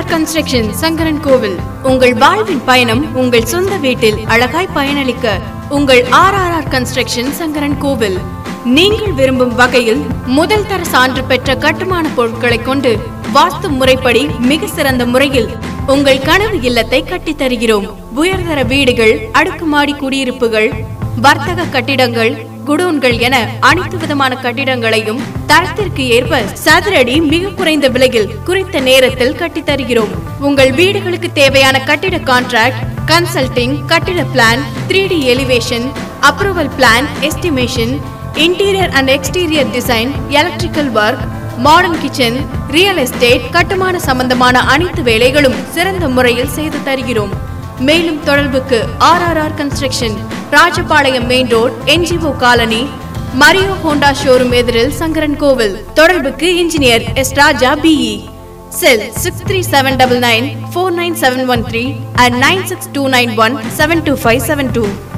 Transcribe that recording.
R construction Sankaran கோவில் உங்கள் வாழ்வின் பயணம் உங்கள் சொந்த வீட்டில் அழகாய் பயனளிக்க உங்கள் R R R construction Sankaran Kovil நீங்கள் விரும்பும் வகையில் முதல் தர சான்று பெற்ற கட்டுமான பொருட்களை கொண்டு வாஸ்து முறைப்படி மிக சிறந்த முறையில் உங்கள் கனவு இல்லத்தை கட்டித் தருகிறோம் உயர்தர வீடுகள் அடுக்குமாடி குடியிருப்புகள் வர்த்தக கட்டிடங்கள் குடோன்கள் என அனைத்து விதமான கட்டிடங்களையும் தரத்திற்கு ஏற்ப சதுரடி மிக குறைந்த விலையில் குறித்த நேரத்தில் கட்டித் தருகிறோம் உங்கள் வீடுகளுக்கு தேவையான கட்டிட கான்ட்ராக்ட் கன்சல்டிங் கட்டிட plan three D elevation approval plan estimation interior and exterior design electrical work modern kitchen real estate கட்டுமான சம்பந்தமான அனைத்து வேலைகளும் சிறந்த முறையில் செய்து தருகிறோம் மேலும் தொடர்புக்கு R R R construction Rajapalayam main road NGO colony Mario Honda showroom எதிரில் சங்கரன் கோவில் தொடர்புக்கு engineer S Raja BE cell six three seven double nine four nine seven one three and nine six two nine one seven two five seven two